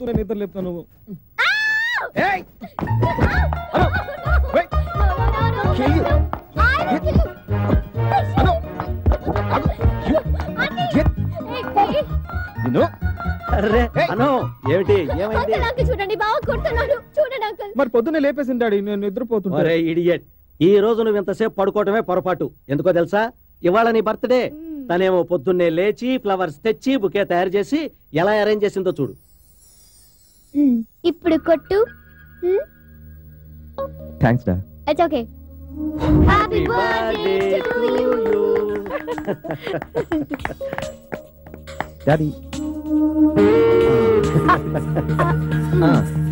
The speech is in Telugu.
పొద్దున్నే నిద్ర లేపుతావు నువ్వు ఏయ్! అను! వెయ్! Kill you. అను! ఆగు! You idiot! నిన్ను అరే అను ఏమిటి ఏమైంది అంకుల్ చూడండి బాగా కొడుతున్నాడు చూడండి అంకుల్ మరి పొద్దున్నే లేపేసి డాడీ నేను నిద్రపోతుంటా ఒరే ఇడియట్ ఈ రోజు నువ్వు ఇంతసేపు పడుకోవటమే పొరపాటు ఎందుకో తెలుసా ఇవాళ నీ బర్త్డే తనేమో పొద్దున్నే లేచి ఫ్లవర్స్ తెచ్చి బుకే తయారు చేసి ఎలా అరేంజ్ చేసిందో చూడు ఇప్పుడు కొట్టు థ్యాంక్స్ డా it's okay happy birthday to you daddy